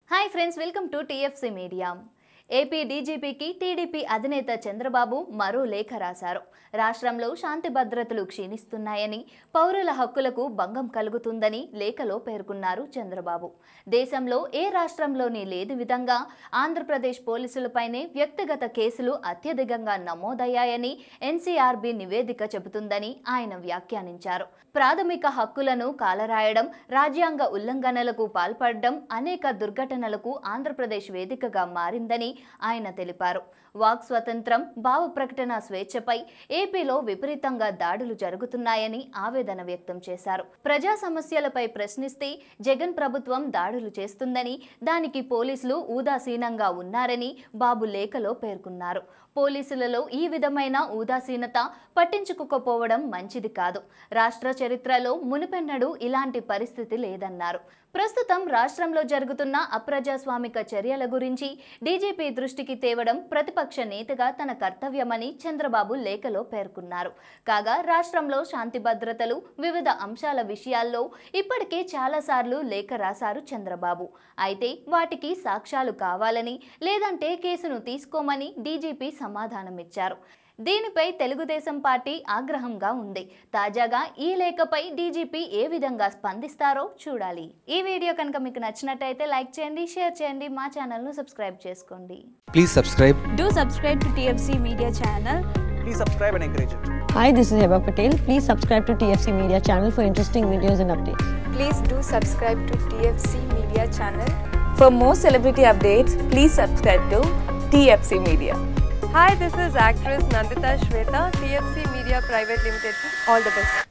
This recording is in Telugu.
Hi friends welcome to TFC media AP డీజీపీకి టీడీపీ అధినేత చంద్రబాబు మరో లేఖ రాశారు రాష్ట్రంలో శాంతి భద్రతలు క్షీణిస్తున్నాయని పౌరుల హక్కులకు భంగం కలుగుతుందని లేఖలో పేర్కొన్నారు చంద్రబాబు దేశంలో ఏ రాష్ట్రంలోని లేని విధంగా ఆంధ్రప్రదేశ్ పోలీసులపైనే వ్యక్తిగత కేసులు అత్యధికంగా నమోదయ్యాయని ఎన్సీఆర్బీ నివేదిక చెబుతుందని ఆయన వ్యాఖ్యానించారు ప్రాథమిక హక్కులను కాలరాయడం రాజ్యాంగ ఉల్లంఘనలకు పాల్పడడం అనేక దుర్ఘటనలకు ఆంధ్రప్రదేశ్ వేదికగా మారిందని ఆయన తెలిపారు వాక్ స్వతంత్రం భావ ప్రకటన స్వేచ్ఛపై ఏపీలో విపరీతంగా దాడులు జరుగుతున్నాయని ఆవేదన వ్యక్తం చేశారు ప్రజా సమస్యలపై ప్రశ్నిస్తే జగన్ ప్రభుత్వం దాడులు చేస్తుందని దానికి పోలీసులు ఉదాసీనంగా ఉన్నారని బాబు లేఖలో పేర్కొన్నారు పోలీసులలో ఈ విధమైన ఉదాసీనత పట్టించుకోకపోవడం మంచిది కాదు రాష్ట్ర చరిత్రలో మునుపెన్నడూ ఇలాంటి పరిస్థితి లేదన్నారు ప్రస్తుతం రాష్ట్రంలో జరుగుతున్న అప్రజాస్వామిక చర్యల గురించి డీజీపీ దృష్టికి తేవడం ప్రతిపక్ష నేతగా తన కర్తవ్యమని చంద్రబాబు లేఖలో పేర్కొన్నారు కాగా రాష్ట్రంలో శాంతి భద్రతలు వివిధ అంశాల విషయాల్లో ఇప్పటికే చాలాసార్లు లేఖ రాశారు చంద్రబాబు అయితే వాటికి సాక్ష్యాలు కావాలని లేదంటే కేసును తీసుకోమని డీజీపీ సమాధానమిచ్చారు దీనిపై తెలుగుదేశం పార్టీ ఆగ్రహంగా ఉంది తాజాగా ఈ లేఖపై డీజీపీ ఏ విధంగా స్పందిస్తారో చూడాలి ఈ వీడియో కనుక మీకు నచ్చినట్టయితే లైక్ చేయండి షేర్ చేయండి మా ఛానల్ను సబ్స్క్రైబ్ చేసుకోండి Please subscribe. Do subscribe to TFC Media channel. Please subscribe and encourage it. Hi, this is Heba Patel. Please subscribe to TFC Media channel for interesting videos and updates. Please do subscribe to TFC Media channel. For more celebrity updates, please subscribe to TFC Media. Hi, this is actress Nandita Shweta, TFC Media Private Limited. All the best.